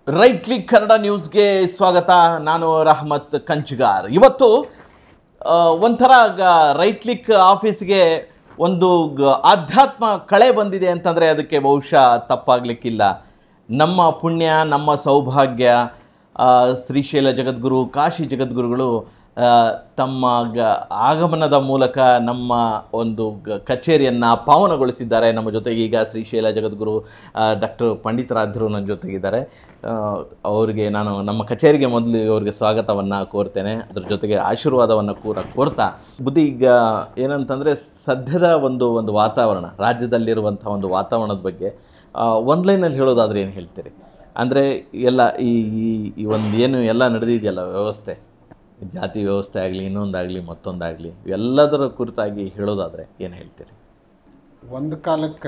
Right click Kannada ನ್ಯೂಸ್ಗೆ ಸ್ವಾಗತ ನಾನು ರಹಮತ್ ಕಂಚಿಗಾರ್ ಇವತ್ತು ಆ, ಒಂಥರ ಗ- ರೈಟ್ ಕ್ಲಿಕ್ ಆಫೀಸ್ಗೆ ಒಂದು ಗ- ಆಧ್ಯಾತ್ಮ ಕಳೆ ಬಂದಿದೆ ಅಂತಂದರೆ ಅದಕ್ಕೆ ಬಹುಶಃ ತಪ್ಪಾಗಲಿಕ್ಕಿಲ್ಲ ನಮ್ಮ ಪುಣ್ಯ ನಮ್ಮ ಸೌಭಾಗ್ಯ ಆ, ಶ್ರೀಶೈಲ ಜಗದ್ಗುರು ಕಾಶಿ ಜಗದ್ಗುರುಗಳು ಆ, ತಮ್ಮ ಗ ಆಗಮನದ ಮೂಲಕ ನಮ್ಮ ಒಂದು ಗ ಕಚೇರಿಯನ್ನು ಪಾವನಗೊಳಿಸಿದ್ದಾರೆ ನಮ್ಮ ಜೊತೆಗೆ ಈಗ ಶ್ರೀಶೈಲ ಜಗದ್ಗುರು ಡಾಕ್ಟರ್ ಪಂಡಿತರಾಧ್ಯರು ನನ್ನ ಜೊತೆಗಿದ್ದಾರೆ ಆ, ಅವರಿಗೆ ನಾನು ನಮ್ಮ ಕಚೇರಿಗೆ ಮೊದಲು ಅವರಿಗೆ ಸ್ವಾಗತವನ್ನು ಕೋರ್ತೇನೆ ಅದ್ರ ಜೊತೆಗೆ ಆಶೀರ್ವಾದವನ್ನು ಕೂಡ ಕೋರ್ತಾ ಬುದ್ಧಿ ಈಗ ಏನಂತಂದರೆ ಸದ್ಯದ ಒಂದು ಒಂದು ವಾತಾವರಣ ರಾಜ್ಯದಲ್ಲಿರುವಂಥ ಒಂದು ವಾತಾವರಣದ ಬಗ್ಗೆ ಒಂದು ಲೈನಲ್ಲಿ ಹೇಳೋದಾದ್ರೆ ಏನು ಹೇಳ್ತೀರಿ ಅಂದರೆ ಎಲ್ಲ ಈ ಈ- ಈ ಒಂದು ಏನು ಎಲ್ಲ ನಡೆದಿದೆಯಲ್ಲ ವ್ಯವಸ್ಥೆ ಜಾತಿ ವ್ಯವಸ್ಥೆ ಆಗಲಿ ಇನ್ನೊಂದಾಗಲಿ ಮತ್ತೊಂದಾಗಲಿ ಎಲ್ಲದರ ಕುರಿತಾಗಿ ಹೇಳೋದಾದರೆ ಏನು ಹೇಳ್ತೀರಿ ಒಂದು ಕಾಲಕ್ಕೆ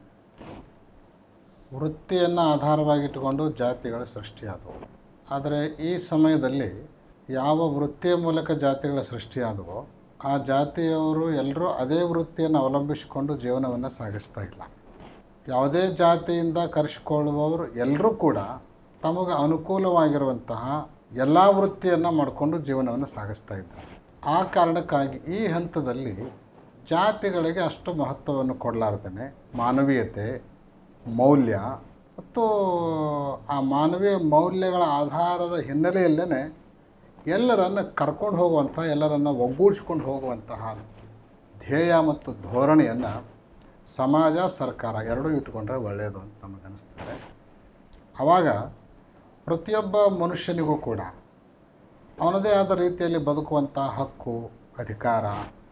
ವೃತ್ತಿಯನ್ನು ಆಧಾರವಾಗಿಟ್ಟುಕೊಂಡು ಜಾತಿಗಳು ಸೃಷ್ಟಿಯಾದವು ಆದರೆ ಈ ಸಮಯದಲ್ಲಿ ಯಾವ ವೃತ್ತಿಯ ಮೂಲಕ ಜಾತಿಗಳ ಸೃಷ್ಟಿಯಾದವೋ ಆ ಜಾತಿಯವರು ಎಲ್ಲರೂ ಅದೇ ವೃತ್ತಿಯನ್ನು ಅವಲಂಬಿಸಿಕೊಂಡು ಜೀವನವನ್ನು ಸಾಗಿಸ್ತಾ ಇಲ್ಲ ಯಾವುದೇ ಜಾತಿಯಿಂದ ಕರೆಸಿಕೊಳ್ಳುವವರು ಎಲ್ಲರೂ ಕೂಡ ತಮಗೆ ಅನುಕೂಲವಾಗಿರುವಂತಹ ಎಲ್ಲ ವೃತ್ತಿಯನ್ನು ಮಾಡಿಕೊಂಡು ಜೀವನವನ್ನು ಸಾಗಿಸ್ತಾ ಇದ್ದಾರೆ ಆ ಕಾರಣಕ್ಕಾಗಿ ಈ ಹಂತದಲ್ಲಿ ಜಾತಿಗಳಿಗೆ ಅಷ್ಟು ಮಹತ್ವವನ್ನು ಕೊಡಲಾರ್ದೇ ಮಾನವೀಯತೆ ಮೌಲ್ಯ ಮತ್ತು ಆ ಮಾನವೀಯ ಮೌಲ್ಯಗಳ ಆಧಾರದ ಹಿನ್ನೆಲೆಯಲ್ಲೇ ಎಲ್ಲರನ್ನು ಕರ್ಕೊಂಡು ಹೋಗುವಂಥ ಎಲ್ಲರನ್ನು ಒಗ್ಗೂಡಿಸ್ಕೊಂಡು ಹೋಗುವಂತಹ ಧ್ಯೇಯ ಮತ್ತು ಧೋರಣೆಯನ್ನು ಸಮಾಜ ಸರ್ಕಾರ ಎರಡೂ ಇಟ್ಕೊಂಡ್ರೆ ಒಳ್ಳೆಯದು ಅಂತ ನಮಗನ್ನಿಸ್ತದೆ ಆವಾಗ ಪ್ರತಿಯೊಬ್ಬ ಮನುಷ್ಯನಿಗೂ ಕೂಡ ಅವನದೇ ಆದ ರೀತಿಯಲ್ಲಿ ಬದುಕುವಂಥ ಹಕ್ಕು ಅಧಿಕಾರ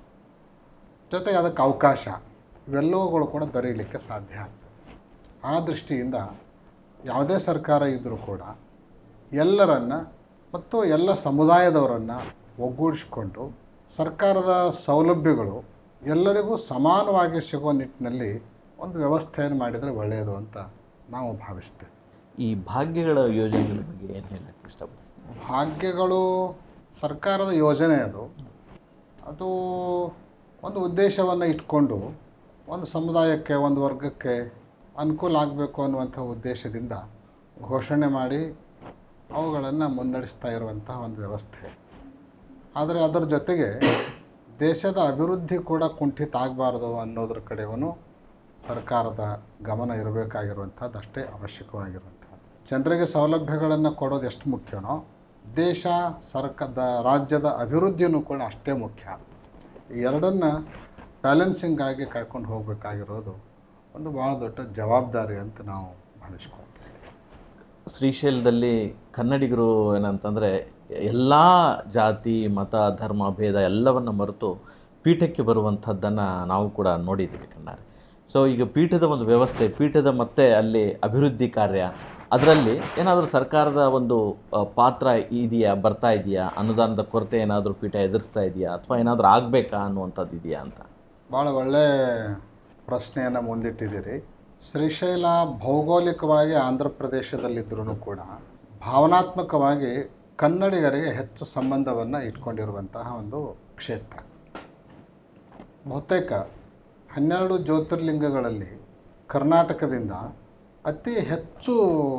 ಜೊತೆಗೆ ಅದಕ್ಕೆ ಅವಕಾಶ ಇವೆಲ್ಲವುಗಳು ಕೂಡ ದೊರೆಯಲಿಕ್ಕೆ ಸಾಧ್ಯ ಆಗ್ತದೆ ಆ ದೃಷ್ಟಿಯಿಂದ ಯಾವುದೇ ಸರ್ಕಾರ ಇದ್ದರೂ ಕೂಡ ಎಲ್ಲರನ್ನು ಮತ್ತು ಎಲ್ಲ ಸಮುದಾಯದವರನ್ನು ಒಗ್ಗೂಡಿಸಿಕೊಂಡು ಸರ್ಕಾರದ ಸೌಲಭ್ಯಗಳು ಎಲ್ಲರಿಗೂ ಸಮಾನವಾಗಿ ಸಿಗುವ ನಿಟ್ಟಿನಲ್ಲಿ ಒಂದು ವ್ಯವಸ್ಥೆಯನ್ನು ಮಾಡಿದರೆ ಒಳ್ಳೆಯದು ಅಂತ ನಾವು ಭಾವಿಸ್ತೇವೆ ಈ ಭಾಗ್ಯಗಳ ಯೋಜನೆಗಳ ಬಗ್ಗೆ ಏನು ಹೇಳಕ್ಕೆ ಇಷ್ಟಪಡ್ತೀನಿ ಭಾಗ್ಯಗಳು ಸರ್ಕಾರದ ಯೋಜನೆ ಅದು ಅದು ಒಂದು ಉದ್ದೇಶವನ್ನು ಇಟ್ಕೊಂಡು ಒಂದು ಸಮುದಾಯಕ್ಕೆ ಒಂದು ವರ್ಗಕ್ಕೆ ಅನುಕೂಲ ಆಗಬೇಕು ಅನ್ನುವಂಥ ಉದ್ದೇಶದಿಂದ ಘೋಷಣೆ ಮಾಡಿ ಅವುಗಳನ್ನು ಮುನ್ನಡೆಸ್ತಾ ಇರುವಂತಹ ಒಂದು ವ್ಯವಸ್ಥೆ ಆದರೆ ಅದರ ಜೊತೆಗೆ ದೇಶದ ಅಭಿವೃದ್ಧಿ ಕೂಡ ಕುಂಠಿತ ಆಗಬಾರ್ದು ಅನ್ನೋದ್ರ ಕಡೆಗೂ ಸರ್ಕಾರದ ಗಮನ ಇರಬೇಕಾಗಿರುವಂಥದ್ದು ಅಷ್ಟೇ ಅವಶ್ಯಕವಾಗಿರುವಂಥದ್ದು ಜನರಿಗೆ ಸೌಲಭ್ಯಗಳನ್ನು ಕೊಡೋದು ಎಷ್ಟು ಮುಖ್ಯನೋ ದೇಶ ಸರ್ಕಾರದ ರಾಜ್ಯದ ಅಭಿವೃದ್ಧಿಯೂ ಕೂಡ ಅಷ್ಟೇ ಮುಖ್ಯ ಈ ಎರಡನ್ನು ಬ್ಯಾಲೆನ್ಸಿಂಗ್ ಆಗಿ ಕಾಯ್ಕೊಂಡು ಹೋಗಬೇಕಾಗಿರೋದು ಒಂದು ಭಾಳ ದೊಡ್ಡ ಜವಾಬ್ದಾರಿ ಅಂತ ನಾವು ಭಾವಿಸ್ಕೊಳ್ತೀವಿ ಶ್ರೀಶೈಲದಲ್ಲಿ ಕನ್ನಡಿಗರು ಏನಂತಂದರೆ ಎಲ್ಲ ಜಾತಿ ಮತ ಧರ್ಮ ಭೇದ ಎಲ್ಲವನ್ನು ಮರೆತು ಪೀಠಕ್ಕೆ ಬರುವಂಥದ್ದನ್ನು ನಾವು ಕೂಡ ನೋಡಿದ್ದೀವಿ ಕಣ್ಣಾರೆ ಸೊ ಈಗ ಪೀಠದ ಒಂದು ವ್ಯವಸ್ಥೆ ಪೀಠದ ಮತ್ತೆ ಅಲ್ಲಿ ಅಭಿವೃದ್ಧಿ ಕಾರ್ಯ ಅದರಲ್ಲಿ ಏನಾದರೂ ಸರ್ಕಾರದ ಒಂದು ಆ, ಪಾತ್ರ ಇದೆಯಾ ಬರ್ತಾ ಇದೆಯಾ ಅನುದಾನದ ಕೊರತೆ ಏನಾದರೂ ಪೀಠ ಎದುರಿಸ್ತಾ ಇದೆಯಾ ಅಥವಾ ಏನಾದರೂ ಆಗಬೇಕಾ ಅನ್ನುವಂಥದ್ದು ಇದೆಯಾ ಅಂತ ಭಾಳ ಒಳ್ಳೆ ಪ್ರಶ್ನೆಯನ್ನು ಮುಂದಿಟ್ಟಿದ್ದೀರಿ ಶ್ರೀಶೈಲ ಭೌಗೋಳಿಕವಾಗಿ ಆಂಧ್ರ ಪ್ರದೇಶದಲ್ಲಿದ್ದರೂ ಕೂಡ ಭಾವನಾತ್ಮಕವಾಗಿ ಕನ್ನಡಿಗರಿಗೆ ಹೆಚ್ಚು ಸಂಬಂಧವನ್ನು ಇಟ್ಕೊಂಡಿರುವಂತಹ ಒಂದು ಕ್ಷೇತ್ರ ಬಹುತೇಕ ಹನ್ನೆರಡು ಜ್ಯೋತಿರ್ಲಿಂಗಗಳಲ್ಲಿ ಕರ್ನಾಟಕದಿಂದ ಅತಿ ಹೆಚ್ಚು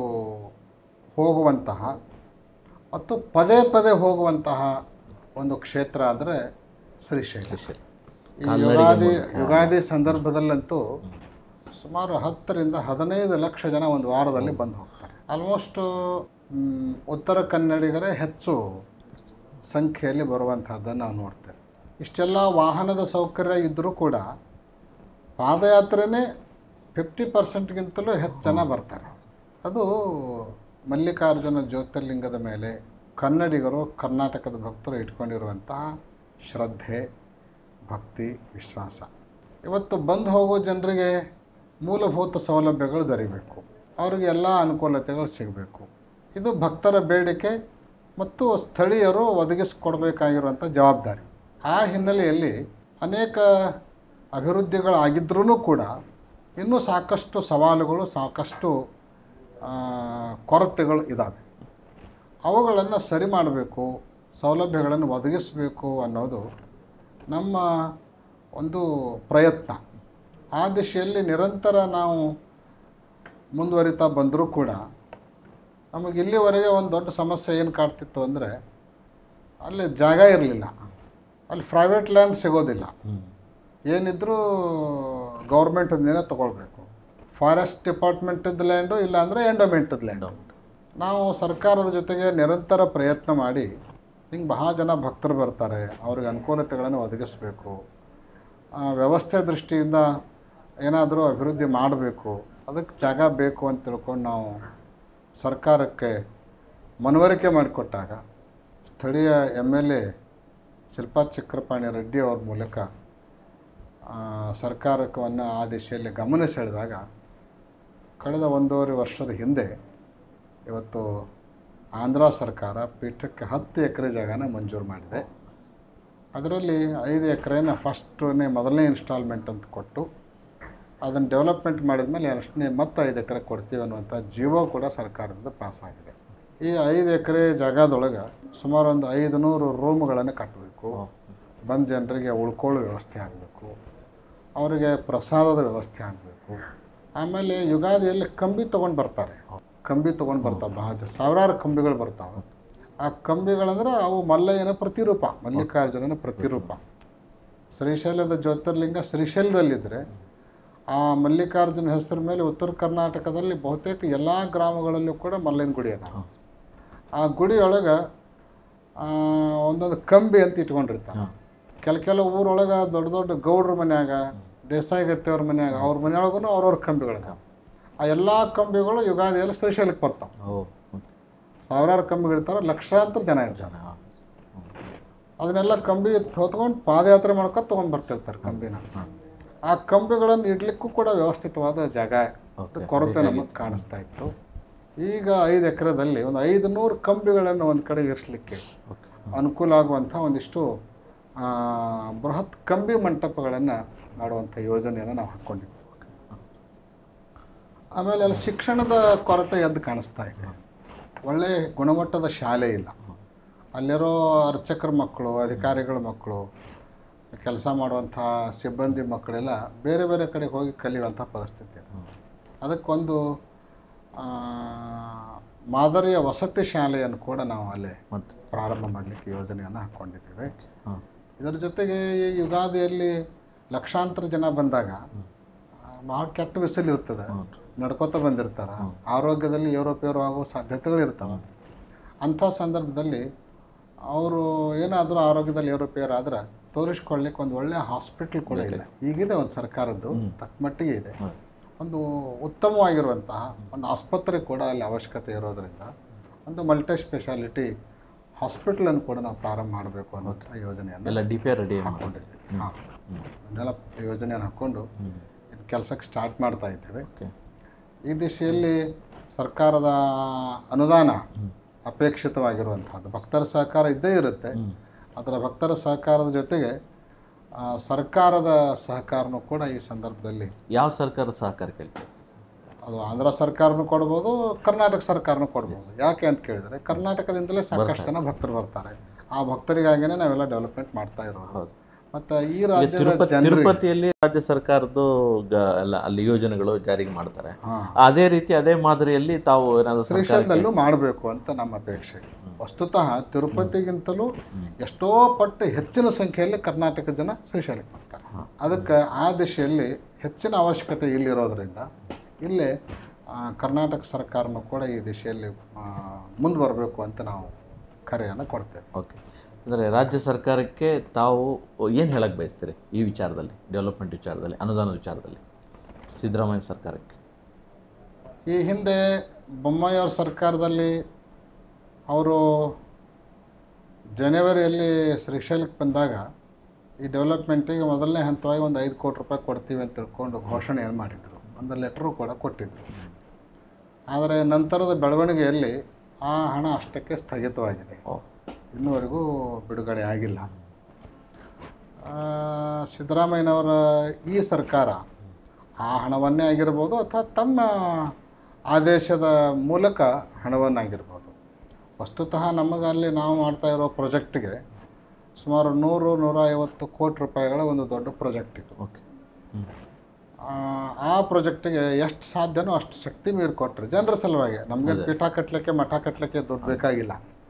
ಹೋಗುವಂತಹ ಮತ್ತು ಪದೇ ಪದೇ ಹೋಗುವಂತಹ ಒಂದು ಕ್ಷೇತ್ರ ಅಂದರೆ ಶ್ರೀಶೈಲ ಶ್ರೀಶೈಲ ಈ ಯುಗಾದಿ ಯುಗಾದಿ ಸಂದರ್ಭದಲ್ಲಂತೂ ಸುಮಾರು ಹತ್ತರಿಂದ ಹದಿನೈದು ಲಕ್ಷ ಜನ ಒಂದು ವಾರದಲ್ಲಿ ಬಂದು ಹೋಗ್ತಾರೆ ಆಲ್ಮೋಸ್ಟ್ ಉತ್ತರ ಕನ್ನಡಿಗರೇ ಹೆಚ್ಚು ಸಂಖ್ಯೆಯಲ್ಲಿ ಬರುವಂತಹದ್ದನ್ನು ನಾವು ನೋಡ್ತೇವೆ ಇಷ್ಟೆಲ್ಲ ವಾಹನದ ಸೌಕರ್ಯ ಇದ್ದರೂ ಕೂಡ ಪಾದಯಾತ್ರೆನೇ ಫಿಫ್ಟಿ ಪರ್ಸೆಂಟ್ಗಿಂತಲೂ ಹೆಚ್ಚು ಜನ ಬರ್ತಾರೆ ಅದು ಮಲ್ಲಿಕಾರ್ಜುನ ಜ್ಯೋತಿರ್ಲಿಂಗದ ಮೇಲೆ ಕನ್ನಡಿಗರು ಕರ್ನಾಟಕದ ಭಕ್ತರು ಇಟ್ಕೊಂಡಿರುವಂತಹ ಶ್ರದ್ಧೆ ಭಕ್ತಿ ವಿಶ್ವಾಸ ಇವತ್ತು ಬಂದು ಹೋಗೋ ಜನರಿಗೆ ಮೂಲಭೂತ ಸೌಲಭ್ಯಗಳು ದೊರೀಬೇಕು ಅವರಿಗೆ ಎಲ್ಲ ಅನುಕೂಲತೆಗಳು ಸಿಗಬೇಕು ಇದು ಭಕ್ತರ ಬೇಡಿಕೆ ಮತ್ತು ಸ್ಥಳೀಯರು ಒದಗಿಸಿಕೊಡ್ಬೇಕಾಗಿರುವಂಥ ಜವಾಬ್ದಾರಿ ಆ ಹಿನ್ನೆಲೆಯಲ್ಲಿ ಅನೇಕ ಅಭಿವೃದ್ಧಿಗಳಾಗಿದ್ರೂ ಕೂಡ ಇನ್ನೂ ಸಾಕಷ್ಟು ಸವಾಲುಗಳು ಸಾಕಷ್ಟು ಆ, ಕೊರತೆಗಳು ಇದ್ದಾವೆ ಅವುಗಳನ್ನು ಸರಿ ಮಾಡಬೇಕು ಸೌಲಭ್ಯಗಳನ್ನು ಒದಗಿಸಬೇಕು ಅನ್ನೋದು ನಮ್ಮ ಒಂದು ಪ್ರಯತ್ನ ಆ ದಿಶೆಯಲ್ಲಿ ನಿರಂತರ ನಾವು ಮುಂದುವರಿತಾ ಬಂದರೂ ಕೂಡ ನಮಗೆ ಇಲ್ಲಿವರೆಗೆ ಒಂದು ದೊಡ್ಡ ಸಮಸ್ಯೆ ಏನು ಕಾಡ್ತಿತ್ತು ಅಂದರೆ ಅಲ್ಲಿ ಜಾಗ ಇರಲಿಲ್ಲ ಅಲ್ಲಿ ಪ್ರೈವೇಟ್ ಲ್ಯಾಂಡ್ ಸಿಗೋದಿಲ್ಲ ಏನಿದ್ರೂ ಗೌರ್ಮೆಂಟಿಂದನೇ ತೊಗೊಳ್ಬೇಕು ಫಾರೆಸ್ಟ್ ಡಿಪಾರ್ಟ್ಮೆಂಟದ ಲ್ಯಾಂಡು ಇಲ್ಲಾಂದರೆ ಎಂಡೋಮೆಂಟದ ಲ್ಯಾಂಡು ನಾವು ಸರ್ಕಾರದ ಜೊತೆಗೆ ನಿರಂತರ ಪ್ರಯತ್ನ ಮಾಡಿ ಹಿಂಗೆ ಬಹಳ ಜನ ಭಕ್ತರು ಬರ್ತಾರೆ ಅವ್ರಿಗೆ ಅನುಕೂಲತೆಗಳನ್ನು ಒದಗಿಸಬೇಕು ಆ, ವ್ಯವಸ್ಥೆ ದೃಷ್ಟಿಯಿಂದ ಏನಾದರೂ ಅಭಿವೃದ್ಧಿ ಮಾಡಬೇಕು ಅದಕ್ಕೆ ಜಾಗ ಬೇಕು ಅಂತ ತಿಳ್ಕೊಂಡು ನಾವು ಸರ್ಕಾರಕ್ಕೆ ಮನವರಿಕೆ ಮಾಡಿಕೊಟ್ಟಾಗ ಸ್ಥಳೀಯ M L A Shilpa Chakrapani Reddy ಅವ್ರ ಮೂಲಕ ಆ, ಸರ್ಕಾರವನ್ನು ಆ ದಿಶೆಯಲ್ಲಿ ಗಮನ ಸೆಳೆದಾಗ ಕಳೆದ ಒಂದೂವರೆ ವರ್ಷದ ಹಿಂದೆ ಇವತ್ತು ಆಂಧ್ರ ಸರ್ಕಾರ ಪೀಠಕ್ಕೆ ಹತ್ತು ಎಕರೆ ಜಾಗನ ಮಂಜೂರು ಮಾಡಿದೆ ಅದರಲ್ಲಿ ಐದು ಎಕರೆನ ಫಸ್ಟನೇ ಮೊದಲನೇ ಇನ್ಸ್ಟಾಲ್ಮೆಂಟ್ ಅಂತ ಕೊಟ್ಟು ಅದನ್ನು ಡೆವಲಪ್ಮೆಂಟ್ ಮಾಡಿದ ಮೇಲೆ ಎರಡನೇ ಮತ್ತೆ ಐದು ಎಕರೆ ಕೊಡ್ತೀವಿ ಅನ್ನುವಂಥ ಜೀವೋ ಕೂಡ ಸರ್ಕಾರದಿಂದ ಪಾಸ್ ಆಗಿದೆ ಈ ಐದು ಎಕರೆ ಜಾಗದೊಳಗೆ ಸುಮಾರು ಒಂದು ಐದು ನೂರು ರೂಮ್ಗಳನ್ನು ಕಟ್ಟಬೇಕು ಬಂದ ಜನರಿಗೆ ಉಳ್ಕೊಳ್ಳೋ ವ್ಯವಸ್ಥೆ ಆಗಬೇಕು ಅವರಿಗೆ ಪ್ರಸಾದದ ವ್ಯವಸ್ಥೆ ಆಗಬೇಕು ಆಮೇಲೆ ಯುಗಾದಿಯಲ್ಲಿ ಕಂಬಿ ತೊಗೊಂಡು ಬರ್ತಾರೆ ಕಂಬಿ ತೊಗೊಂಡು ಬರ್ತಾರೆ ಬಹಳ ಜನ ಸಾವಿರಾರು ಕಂಬಿಗಳು ಬರ್ತಾವೆ ಆ ಕಂಬಿಗಳಂದ್ರೆ ಅವು ಮಲ್ಲಯ್ಯನ ಪ್ರತಿರೂಪ ಮಲ್ಲಿಕಾರ್ಜುನನ ಪ್ರತಿರೂಪ ಶ್ರೀಶೈಲದ ಜ್ಯೋತಿರ್ಲಿಂಗ ಶ್ರೀಶೈಲದಲ್ಲಿದ್ದರೆ ಆ ಮಲ್ಲಿಕಾರ್ಜುನ ಹೆಸರ ಮೇಲೆ ಉತ್ತರ ಕರ್ನಾಟಕದಲ್ಲಿ ಬಹುತೇಕ ಎಲ್ಲ ಗ್ರಾಮಗಳಲ್ಲೂ ಕೂಡ ಮಲ್ಲಯ್ಯನ ಗುಡಿ ಅದ ಆ ಗುಡಿಯೊಳಗೆ ಒಂದೊಂದು ಕಂಬಿ ಅಂತ ಇಟ್ಕೊಂಡಿರ್ತಾರೆ ಕೆಲ ಕೆಲವು ಊರೊಳಗೆ ದೊಡ್ಡ ದೊಡ್ಡ ಗೌಡ್ರ ಮನ್ಯಾಗ ದೇಸಾಯಿ ಗತ್ತಿಯವ್ರ ಮನ್ಯಾಗ ಅವ್ರ ಮನೆಯೊಳಗೂ ಅವ್ರವ್ರ ಕಂಬಿಗಳಿದಾವೆ ಆ ಎಲ್ಲ ಕಂಬಿಗಳು ಯುಗಾದಿಯಲ್ಲಿ ಶ್ರೀಶೈಲಕ್ಕೆ ಬರ್ತಾವೆ ಓ ಸಾವಿರಾರು ಕಂಬಿಗಳಿರ್ತಾರೆ ಲಕ್ಷಾಂತರ ಜನ ಇರ್ತಾರೆ ಅದನ್ನೆಲ್ಲ ಕಂಬಿ ಹೊತ್ಕೊಂಡು ಪಾದಯಾತ್ರೆ ಮಾಡ್ಕೊಂಡು ತೊಗೊಂಡು ಬರ್ತಿರ್ತಾರೆ ಕಂಬಿನ ಆ ಕಂಬಿಗಳನ್ನು ಇಡ್ಲಿಕ್ಕೂ ಕೂಡ ವ್ಯವಸ್ಥಿತವಾದ ಜಾಗ ಕೊರತೆ ನಮಗೆ ಕಾಣಿಸ್ತಾ ಇತ್ತು ಈಗ ಐದು ಎಕರೆದಲ್ಲಿ ಒಂದು ಐದು ನೂರು ಕಂಬಿಗಳನ್ನು ಒಂದು ಕಡೆ ಇರಿಸಲಿಕ್ಕೆ ಅನುಕೂಲ ಆಗುವಂಥ ಒಂದಿಷ್ಟು ಆ, ಬೃಹತ್ ಕಂಬಿ ಮಂಟಪಗಳನ್ನು ಮಾಡುವಂಥ ಯೋಜನೆಯನ್ನು ನಾವು ಹಾಕ್ಕೊಂಡಿದ್ವಿ ಆಮೇಲೆ ಅಲ್ಲಿ ಶಿಕ್ಷಣದ ಕೊರತೆ ಎದ್ದು ಕಾಣಿಸ್ತಾ ಇದೆ ಒಳ್ಳೆ ಗುಣಮಟ್ಟದ ಶಾಲೆ ಇಲ್ಲ ಅಲ್ಲಿರೋ ಅರ್ಚಕರ ಮಕ್ಕಳು ಅಧಿಕಾರಿಗಳ ಮಕ್ಕಳು ಕೆಲಸ ಮಾಡುವಂಥ ಸಿಬ್ಬಂದಿ ಮಕ್ಕಳೆಲ್ಲ ಬೇರೆ ಬೇರೆ ಕಡೆ ಹೋಗಿ ಕಲಿಯುವಂಥ ಪರಿಸ್ಥಿತಿ ಇದೆ ಅದಕ್ಕೊಂದು ಆ, ಮಾದರಿಯ ವಸತಿ ಶಾಲೆಯನ್ನು ಕೂಡ ನಾವು ಅಲ್ಲೇ ಮತ್ತೆ ಪ್ರಾರಂಭ ಮಾಡಲಿಕ್ಕೆ ಯೋಜನೆಯನ್ನು ಹಾಕ್ಕೊಂಡಿದ್ದೇವೆ ಹಾಂ ಇದರ ಜೊತೆಗೆ ಈ ಯುಗಾದಿಯಲ್ಲಿ ಲಕ್ಷಾಂತರ ಜನ ಬಂದಾಗ ಆ, ಭಾಳ ಕೆಟ್ಟ ಬಿಸಿಲು ಇರ್ತದೆ ನಡ್ಕೋತ ಬಂದಿರ್ತಾರೆ ಆರೋಗ್ಯದಲ್ಲಿ ಏರೋಪೇರು ಆಗೋ ಸಾಧ್ಯತೆಗಳು ಇರ್ತವೆ ಅಂಥ ಸಂದರ್ಭದಲ್ಲಿ ಅವರು ಏನಾದರೂ ಆರೋಗ್ಯದಲ್ಲಿ ಏರೋಪೇರು ಆದ್ರೆ ತೋರಿಸ್ಕೊಳ್ಳಿಕ್ಕೆ ಒಂದು ಒಳ್ಳೆಯ ಹಾಸ್ಪಿಟ್ಲ್ ಕೂಡ ಇಲ್ಲ ಈಗಿದೆ ಒಂದು ಸರ್ಕಾರದ್ದು ತಕ್ಕ ಮಟ್ಟಿಗೆ ಇದೆ ಒಂದು ಉತ್ತಮವಾಗಿರುವಂತಹ ಒಂದು ಆಸ್ಪತ್ರೆ ಕೂಡ ಅಲ್ಲಿ ಅವಶ್ಯಕತೆ ಇರೋದರಿಂದ ಒಂದು ಮಲ್ಟಿ ಸ್ಪೆಷಾಲಿಟಿ ಹಾಸ್ಪಿಟ್ಲನ್ನು ಕೂಡ ನಾವು ಪ್ರಾರಂಭ ಮಾಡಬೇಕು ಅನ್ನೋಂಥ ಯೋಜನೆಯನ್ನು ಎಲ್ಲ ಡಿ ಪಿ ಆರ್ ರೆಡಿ ಹಾಕ್ಕೊಂಡಿದ್ದೀವಿ ಹಾಂ ಅದನ್ನೆಲ್ಲ ಯೋಜನೆಯನ್ನು ಹಾಕ್ಕೊಂಡು ಕೆಲಸಕ್ಕೆ ಸ್ಟಾರ್ಟ್ ಮಾಡ್ತಾ ಇದ್ದೇವೆ ಓಕೆ ಈ ದಿಶೆಯಲ್ಲಿ ಸರ್ಕಾರದ ಅನುದಾನ ಅಪೇಕ್ಷಿತವಾಗಿರುವಂಥದ್ದು ಭಕ್ತರ ಸಹಕಾರ ಇದ್ದೇ ಇರುತ್ತೆ ಅದರ ಭಕ್ತರ ಸಹಕಾರದ ಜೊತೆಗೆ ಆ, ಸರ್ಕಾರದ ಸಹಕಾರನೂ ಕೂಡ ಈ ಸಂದರ್ಭದಲ್ಲಿ ಯಾವ ಸರ್ಕಾರ ಸಹಕಾರ ಕೇಳ್ತಾರೆ ಅದು ಆಂಧ್ರ ಸರ್ಕಾರನೂ ಕೊಡ್ಬೋದು ಕರ್ನಾಟಕ ಸರ್ಕಾರನೂ ಕೊಡ್ಬೋದು ಯಾಕೆ ಅಂತ ಕೇಳಿದರೆ ಕರ್ನಾಟಕದಿಂದಲೇ ಸಾಕಷ್ಟು ಜನ ಭಕ್ತರು ಬರ್ತಾರೆ ಆ ಭಕ್ತರಿಗಾಗಿನೇ ನಾವೆಲ್ಲ ಡೆವಲಪ್ಮೆಂಟ್ ಮಾಡ್ತಾ ಇರೋದು ಹೌದು. ಮತ್ತು ಈ ರಾಜ್ಯದ ತಿರುಪತಿ ಜನರಿಗೆ ತಿರುಪತಿಯಲ್ಲಿ ರಾಜ್ಯ ಸರ್ಕಾರದ್ದು ಗ- ಎಲ್ಲ ಅಲ್ಲಿ ಯೋಜನೆಗಳು ಜಾರಿಗೆ ಮಾಡ್ತಾರೆ ಹಾಂ ಅದೇ ರೀತಿ ಅದೇ ಮಾದರಿಯಲ್ಲಿ ತಾವು ಏನಾದರೂ ಸರ್ಕಾರ ಶ್ರೀಶೈಲದಲ್ಲೂ ಮಾಡಬೇಕು ಅಂತ ನಮ್ಮ ಅಪೇಕ್ಷೆ ವಸ್ತುತಃ ತಿರುಪತಿಗಿಂತಲೂ ಎಷ್ಟೋ ಪಟ್ಟು ಹೆಚ್ಚಿನ ಸಂಖ್ಯೆಯಲ್ಲಿ ಕರ್ನಾಟಕ ಜನ ಶ್ರೀಶೈಲಕ್ಕೆ ಬರ್ತಾರೆ ಅದಕ್ಕೆ ಆ ದಿಶೆಯಲ್ಲಿ ಹೆಚ್ಚಿನ ಅವಶ್ಯಕತೆ ಇಲ್ಲಿರೋದ್ರಿಂದ ಇಲ್ಲೇ ಆ, ಕರ್ನಾಟಕ ಸರ್ಕಾರನೂ ಕೂಡ ಈ ದಿಶೆಯಲ್ಲಿ ಮುಂದೆ ಬರಬೇಕು ಅಂತ ನಾವು ಕರೆಯನ್ನು ಕೊಡ್ತೇವೆ ಓಕೆ ಅಂದರೆ ರಾಜ್ಯ ಸರ್ಕಾರಕ್ಕೆ ತಾವು ಏನು ಹೇಳಕ್ಕೆ ಬಯಸ್ತೀರಿ ಈ ವಿಚಾರದಲ್ಲಿ ಡೆವಲಪ್ಮೆಂಟ್ ವಿಚಾರದಲ್ಲಿ ಅನುದಾನದ ವಿಚಾರದಲ್ಲಿ ಸಿದ್ದರಾಮಯ್ಯ ಸರ್ಕಾರಕ್ಕೆ ಈ ಹಿಂದೆ ಬೊಮ್ಮಾಯಿ ಅವ್ರ ಸರ್ಕಾರದಲ್ಲಿ ಅವರು ಜನವರಿಯಲ್ಲಿ ಶ್ರೀಶೈಲಕ್ಕೆ ಬಂದಾಗ ಈ ಡೆವಲಪ್ಮೆಂಟಿಗೆ ಮೊದಲನೇ ಹಂತವಾಗಿ ಒಂದು ಐದು ಕೋಟಿ ರೂಪಾಯಿ ಕೊಡ್ತೀವಿ ಅಂತ ತಿಳ್ಕೊಂಡು ಘೋಷಣೆಯನ್ನು ಮಾಡಿದರು ಒಂದು ಲೆಟ್ರು ಕೂಡ ಕೊಟ್ಟಿದ್ದರು ಆದರೆ ನಂತರದ ಬೆಳವಣಿಗೆಯಲ್ಲಿ ಆ ಹಣ ಅಷ್ಟಕ್ಕೆ ಸ್ಥಗಿತವಾಗಿದೆ ಓ ಇನ್ನೂವರೆಗೂ ಬಿಡುಗಡೆ ಆಗಿಲ್ಲ ಆ, ಸಿದ್ದರಾಮಯ್ಯನವರ ಈ ಸರ್ಕಾರ ಆ ಹಣವನ್ನೇ ಆಗಿರ್ಬೋದು ಅಥವಾ ತಮ್ಮ ಆದೇಶದ ಮೂಲಕ ಹಣವನ್ನಾಗಿರ್ಬೋದು ವಸ್ತುತಃ ನಮಗೆ ಅಲ್ಲಿ ನಾವು ಮಾಡ್ತಾ ಇರೋ ಪ್ರಾಜೆಕ್ಟ್ಗೆ ಸುಮಾರು ನೂರು ನೂರ ಐವತ್ತು ಕೋಟಿ ರೂಪಾಯಿಗಳ ಒಂದು ದೊಡ್ಡ ಪ್ರಾಜೆಕ್ಟ್ ಇದು ಓಕೆ ಹ್ಞೂ ಆ, ಆ ಪ್ರಾಜೆಕ್ಟಿಗೆ ಎಷ್ಟು ಸಾಧ್ಯನೋ ಅಷ್ಟು ಶಕ್ತಿ ಮೀರಿ ಕೊಟ್ಟರೆ ಜನರ ಸಲುವಾಗಿ ನಮಗೆ ಪೀಠ ಕಟ್ಟಲಿಕ್ಕೆ ಮಠ ಕಟ್ಟಲಿಕ್ಕೆ ದುಡ್ಡು ಬೇಕಾಗಿಲ್ಲ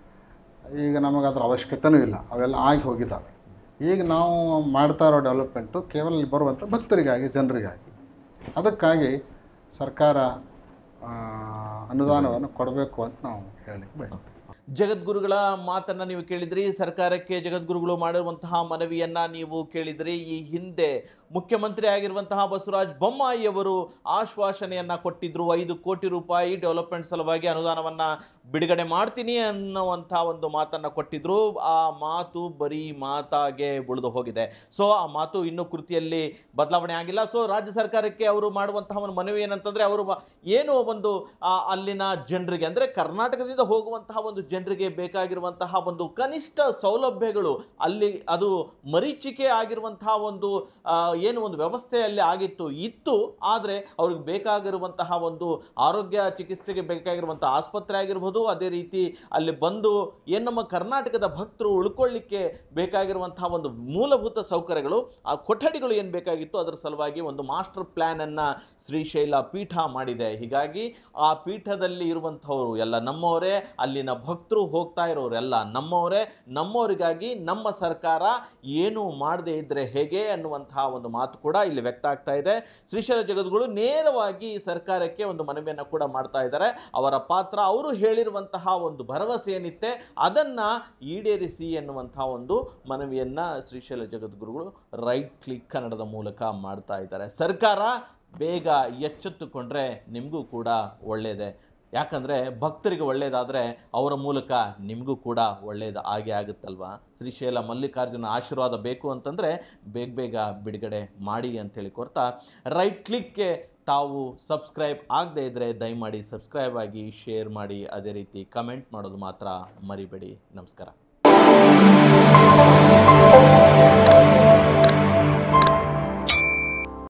ಈಗ ನಮಗೆ ಅದ್ರ ಅವಶ್ಯಕತೆನೂ ಇಲ್ಲ ಅವೆಲ್ಲ ಆಗಿ ಹೋಗಿದ್ದಾವೆ ಈಗ ನಾವು ಮಾಡ್ತಾ ಇರೋ ಡೆವಲಪ್ಮೆಂಟು ಕೇವಲ ಇಲ್ಲಿ ಬರುವಂಥ ಭಕ್ತರಿಗಾಗಿ ಜನರಿಗಾಗಿ ಅದಕ್ಕಾಗಿ ಸರ್ಕಾರ ಆ, ಅನುದಾನವನ್ನು ಕೊಡಬೇಕು ಅಂತ ನಾವು ಹೇಳಲಿಕ್ಕೆ ಬಯಸ್ತೀವಿ ಜಗದ್ಗುರುಗಳ ಮಾತನ್ನ ನೀವು ಕೇಳಿದ್ರಿ ಸರ್ಕಾರಕ್ಕೆ ಜಗದ್ಗುರುಗಳು ಮಾಡಿರುವಂತಹ ಮನವಿಯನ್ನ ನೀವು ಕೇಳಿದ್ರಿ ಈ ಹಿಂದೆ ಮುಖ್ಯಮಂತ್ರಿ ಆಗಿರುವಂತಹ ಬಸವರಾಜ ಬೊಮ್ಮಾಯಿ ಅವರು ಆಶ್ವಾಸನೆಯನ್ನ ಕೊಟ್ಟಿದ್ರು ಐದು ಕೋಟಿ ರೂಪಾಯಿ ಡೆವಲಪ್ಮೆಂಟ್ ಸಲುವಾಗಿ ಅನುದಾನವನ್ನ ಬಿಡುಗಡೆ ಮಾಡ್ತೀನಿ ಅನ್ನುವಂತಹ ಒಂದು ಮಾತನ್ನ ಕೊಟ್ಟಿದ್ರು ಆ ಮಾತು ಬರೀ ಮಾತಾಗೆ ಉಳಿದು ಹೋಗಿದೆ ಸೊ ಆ ಮಾತು ಇನ್ನೂ ಕೃತಿಯಲ್ಲಿ ಬದಲಾವಣೆ ಆಗಿಲ್ಲ ಸೊ ರಾಜ್ಯ ಸರ್ಕಾರಕ್ಕೆ ಅವರು ಮಾಡುವಂತಹ ಒಂದು ಮನವಿ ಏನಂತಂದ್ರೆ ಅವರು ವ- ಏನು ಒಂದು ಆ, ಅಲ್ಲಿನ ಜನರಿಗೆ ಅಂದ್ರೆ ಕರ್ನಾಟಕದಿಂದ ಹೋಗುವಂತಹ ಒಂದು ಜನರಿಗೆ ಬೇಕಾಗಿರುವಂತಹ ಒಂದು ಕನಿಷ್ಠ ಸೌಲಭ್ಯಗಳು ಅಲ್ಲಿ ಅದು ಮರೀಚಿಕೆ ಆಗಿರುವಂತಹ ಒಂದು ಆ, ಏನು ಒಂದು ವ್ಯವಸ್ಥೆ ಅಲ್ಲಿ ಆಗಿತ್ತು ಇತ್ತು ಆದರೆ ಅವ್ರಿಗೆ ಬೇಕಾಗಿರುವಂತಹ ಒಂದು ಆರೋಗ್ಯ ಚಿಕಿತ್ಸೆಗೆ ಬೇಕಾಗಿರುವಂತಹ ಆಸ್ಪತ್ರೆ ಆಗಿರ್ಬೋದು ಅದೇ ರೀತಿ ಅಲ್ಲಿ ಬಂದು ಏನು ನಮ್ಮ ಕರ್ನಾಟಕದ ಭಕ್ತರು ಉಳ್ಕೊಳ್ಳಿಕ್ಕೆ ಬೇಕಾಗಿರುವಂತಹ ಒಂದು ಮೂಲಭೂತ ಸೌಕರ್ಯಗಳು ಆ ಕೊಠಡಿಗಳು ಏನು ಬೇಕಾಗಿತ್ತು ಅದರ ಸಲುವಾಗಿ ಒಂದು ಮಾಸ್ಟರ್ ಪ್ಲ್ಯಾನನ್ನು ಶ್ರೀಶೈಲ ಪೀಠ ಮಾಡಿದೆ ಹೀಗಾಗಿ ಆ ಪೀಠದಲ್ಲಿ ಇರುವಂಥವರು ಎಲ್ಲ ನಮ್ಮವರೇ ಅಲ್ಲಿನ ಭಕ್ತರು ಹೋಗ್ತಾ ಇರೋರು ಎಲ್ಲ ನಮ್ಮವರೇ ನಮ್ಮವರಿಗಾಗಿ ನಮ್ಮ ಸರ್ಕಾರ ಏನು ಮಾಡದೇ ಇದ್ದರೆ ಹೇಗೆ ಅನ್ನುವಂತಹ ಒಂದು ಮಾತು ಕೂಡ ಇಲ್ಲಿ ವ್ಯಕ್ತ ಆಗ್ತಾ ಇದೆ ಶ್ರೀಶೈಲ ಜಗದ್ಗುರು ನೇರವಾಗಿ ಸರ್ಕಾರಕ್ಕೆ ಒಂದು ಮನವಿಯನ್ನು ಕೂಡ ಮಾಡ್ತಾ ಇದ್ದಾರೆ ಅವರ ಪಾತ್ರ ಅವರು ಹೇಳಿರುವಂತಹ ಒಂದು ಭರವಸೆ ಏನಿತ್ತೆ ಅದನ್ನ ಈಡೇರಿಸಿ ಎನ್ನುವಂತಹ ಒಂದು ಮನವಿಯನ್ನ ಶ್ರೀಶೈಲ ಜಗದ್ಗುರುಗಳು ರೈಟ್ ಕ್ಲಿಕ್ ಕನ್ನಡದ ಮೂಲಕ ಮಾಡ್ತಾ ಇದ್ದಾರೆ ಸರ್ಕಾರ ಬೇಗ ಎಚ್ಚೆತ್ತುಕೊಂಡ್ರೆ ನಿಮಗೂ ಕೂಡ ಒಳ್ಳೆಯದೇ ಯಾಕಂದರೆ ಭಕ್ತರಿಗೆ ಒಳ್ಳೆಯದಾದರೆ ಅವರ ಮೂಲಕ ನಿಮಗೂ ಕೂಡ ಒಳ್ಳೆಯದು ಆಗೇ ಆಗುತ್ತಲ್ವಾ ಶ್ರೀಶೈಲ ಮಲ್ಲಿಕಾರ್ಜುನ ಆಶೀರ್ವಾದ ಬೇಕು ಅಂತಂದರೆ ಬೇಗ ಬೇಗ ಬಿಡುಗಡೆ ಮಾಡಿ ಅಂತೇಳಿ ಕೊಡ್ತಾ ರೈಟ್ ಕ್ಲಿಕ್ಗೆ ತಾವು ಸಬ್ಸ್ಕ್ರೈಬ್ ಆಗದೇ ಇದ್ದರೆ ದಯಮಾಡಿ ಸಬ್ಸ್ಕ್ರೈಬ್ ಆಗಿ ಶೇರ್ ಮಾಡಿ ಅದೇ ರೀತಿ ಕಮೆಂಟ್ ಮಾಡೋದು ಮಾತ್ರ ಮರಿಬೇಡಿ ನಮಸ್ಕಾರ